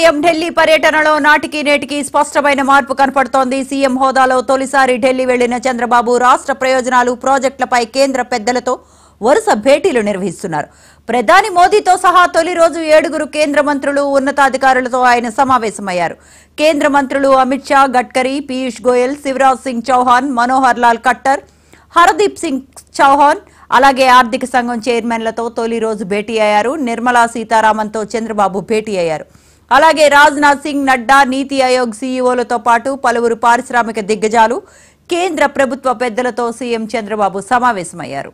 CM Delhi పర్యటనలో నాటికి నేటికి స్పష్టమైన మార్పు కనపడుతోంది సీఎం హోదాలో తొలిసారి ఢిల్లీ వెళ్లిన చంద్రబాబు రాష్ట్ర ప్రయోజనాలు ప్రాజెక్టులపై కేంద్ర పెద్దలతో వరుస భేటీలు నిర్వహిస్తున్నారు ప్రధాని మోదీతో సహా తొలి రోజు ఏడుగురు కేంద్ర మంత్రులు ఉన్నతాధికారులతో ఆయన సమావేశమయ్యారు కేంద్ర మంత్రులు అమిత్ షా గడ్కరీ పీయూష్ గోయల్ శివరాజ్ సింగ్ చౌహాన్ మనోహర్ లాల్ ఖట్టర్ హర్దీప్ సింగ్ చౌహాన్ అలాగే ఆర్థిక సంఘం చైర్మన్లతో తొలి రోజు భేటీ అయ్యారు నిర్మలా సీతారామన్తో చంద్రబాబు భేటీ అయ్యారు అలాగే రాజ్నాథ్ సింగ్ నడ్డా నీతి ఆయోగ్ సీఈఓలతో పాటు పలువురు పారిశ్రామిక దిగ్గజాలు కేంద్ర ప్రభుత్వ పెద్దలతో సీఎం చంద్రబాబు సమావేశమయ్యారు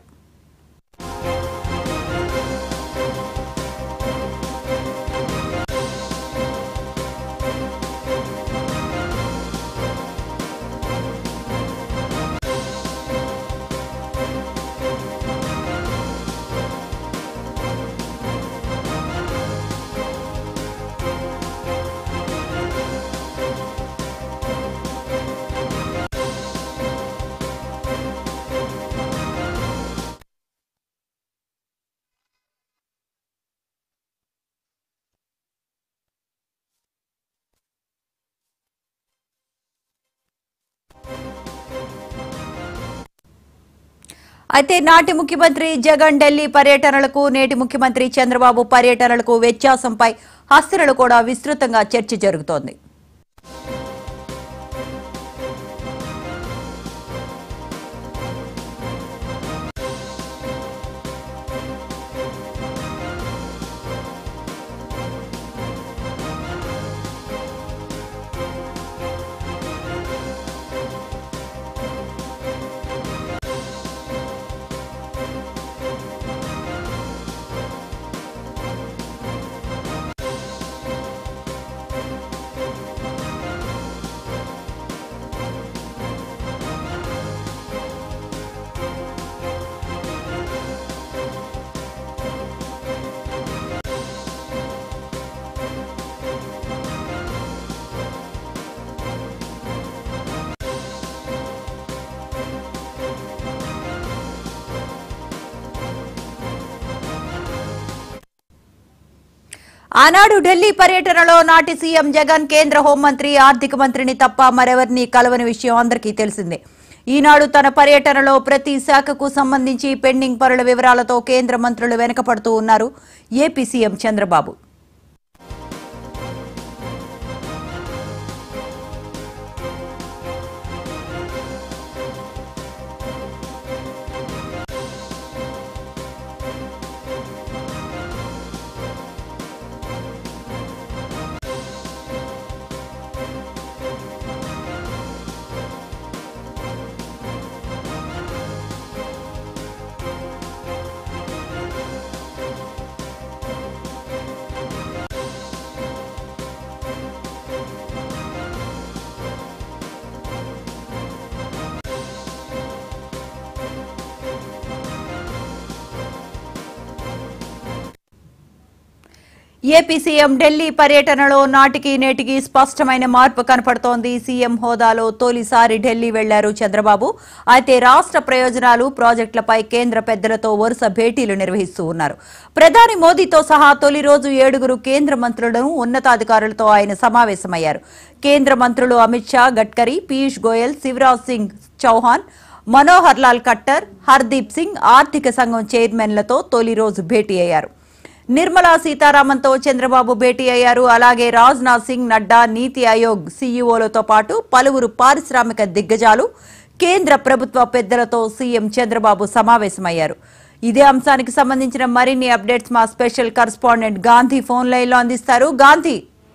అయితే నాటి ముఖ్యమంత్రి జగన్ ఢిల్లీ పర్యటనలకు నేటి ముఖ్యమంత్రి చంద్రబాబు పర్యటనలకు వ్యత్యాసంపై హస్తినలు కూడా విస్తృతంగా చర్చ జరుగుతోంది ఆనాడు ఢిల్లీ పర్యటనలో నాటి సీఎం జగన్ కేంద్ర హోంమంత్రి ఆర్థిక మంత్రిని తప్ప మరెవరిని కలవని విషయం అందరికీ తెలిసిందే ఈనాడు తన పర్యటనలో ప్రతి శాఖకు సంబంధించి పెండింగ్ పనుల వివరాలతో కేంద్ర మంత్రులు వెనకపడుతూ ఉన్నారు AP CM Chandrababu AP CM Delhi పర్యటనలో నాటికి నేటికి స్పష్టమైన మార్పు కనపడుతోంది సీఎం హోదాలో తొలిసారి ఢిల్లీ వెళ్లారు చంద్రబాబు అయితే రాష్ట్ర ప్రయోజనాలు ప్రాజెక్టులపై కేంద్ర పెద్దలతో వరుస భేటీలు నిర్వహిస్తూ ఉన్నారు ప్రధాని మోదీతో సహా తొలి రోజు ఏడుగురు కేంద్ర మంత్రులను ఉన్నతాధికారులతో ఆయన సమావేశమయ్యారు కేంద్ర మంత్రులు అమిత్ షా గడ్కరీ పీయూష్ గోయల్ శివరాజ్ సింగ్ చౌహాన్ మనోహర్ లాల్ ఖట్టర్ హర్దీప్ సింగ్ ఆర్థిక సంఘం చైర్మన్లతో తొలి రోజు భేటీ అయ్యారు నిర్మలా సీతారామన్తో చంద్రబాబు భేటీ అయ్యారు అలాగే రాజ్నాథ్ సింగ్ నడ్డా నీతి ఆయోగ్ సీఈఓలతో పాటు పలువురు పారిశ్రామిక దిగ్గజాలు కేంద్ర ప్రభుత్వ పెద్దలతో సీఎం చంద్రబాబు సమావేశమయ్యారు ఇదే అంశానికి సంబంధించిన మరిన్ని అప్డేట్స్ మా special correspondent Gandhi phone line లో అందిస్తారు గాంధీ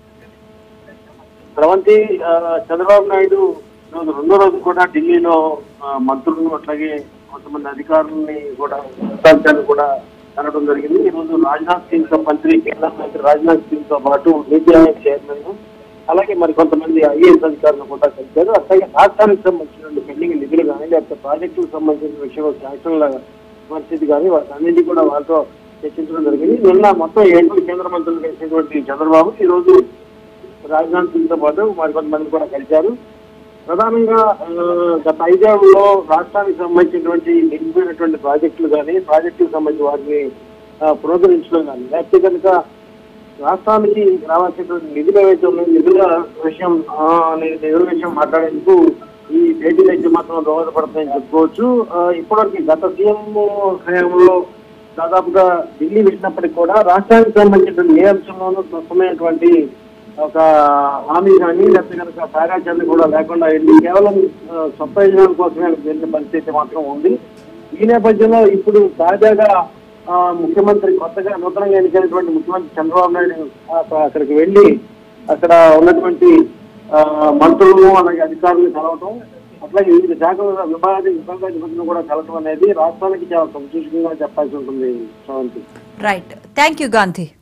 స్రవంతి ఆ, చంద్రబాబు నాయుడు ఈరోజు రెండో రోజు కూడా ఢిల్లీలో ఆ, మంత్రులను అట్లాగే కొంతమంది అధికారులని కూడా ఉన్నతాధికారులు కూడా కనడం జరిగింది ఈ రోజు రాజ్నాథ్ సింగ్ తో మంత్రి కేంద్ర మంత్రి రాజ్నాథ్ సింగ్ తో పాటు నీతి ఆయోగ్ చైర్మన్ అలాగే మరి కొంతమంది ఐఏఎస్ అధికారులు కూడా కలిశారు అట్లాగే రాష్ట్రానికి సంబంధించిన పెండింగ్ నిధులు కానీ లేకపోతే ప్రాజెక్టులకు సంబంధించిన విషయంలో శాంక్షన్ల పరిస్థితి కానీ వాటన్నింటి కూడా వాళ్ళతో చర్చించడం జరిగింది నిన్న మొత్తం ఏడుగురు కేంద్ర మంత్రులు కలిసినటువంటి చంద్రబాబు ఈ రోజు రాజ్నాథ్ సింగ్ తో పాటు మరికొంతమంది కూడా కలిశారు ప్రధానంగా ఆ, గత ఐదేళ్లలో రాష్ట్రానికి సంబంధించినటువంటి నిలిపిపోయినటువంటి ప్రాజెక్టులు కానీ ప్రాజెక్టులకు సంబంధించి వాటిని ఆ, పునరుద్ధరించడం కానీ లేకపోతే కనుక రాష్ట్రానికి రావాల్సినటువంటి నిధులు ఏవైతే ఉన్నాయో నిధుల విషయం ఆ, ని- నిధుల విషయం మాట్లాడేందుకు ఈ భేటీలు అయితే మాత్రం దోహదపడతాయని చెప్పుకోవచ్చు ఆ, ఇప్పటివరకు గత సీఎం హయాంలో దాదాపుగా ఢిల్లీ వెళ్ళినప్పటికీ కూడా రాష్ట్రానికి సంబంధించినటువంటి ఏ అంశంలోనూ స్పష్టమైనటువంటి ఒక హామీ కానీ లేకపోతే కనుక కార్యాచరణ కూడా లేకుండా వెళ్ళి కేవలం ఆ, స్వప్రయోజనాల కోసమే వెళ్ళిన పరిస్థితి మాత్రం ఉంది ఈ నేపథ్యంలో ఇప్పుడు తాజాగా ఆ, ముఖ్యమంత్రి కొత్తగా నూతనంగా ఎన్నికైనటువంటి ముఖ్యమంత్రి చంద్రబాబు నాయుడు ఆ- అక్కడికి వెళ్ళి అక్కడ ఉన్నటువంటి ఆ, మంత్రులను అలాగే అధికారులను కలవటం అట్లాగే వివిధ శాఖల విభాగ విభాగాధిపతులను కూడా కలవటం అనేది రాష్ట్రానికి చాలా సంతోషంగా చెప్పాల్సి ఉంటుంది Sravanthi right thank you Gandhi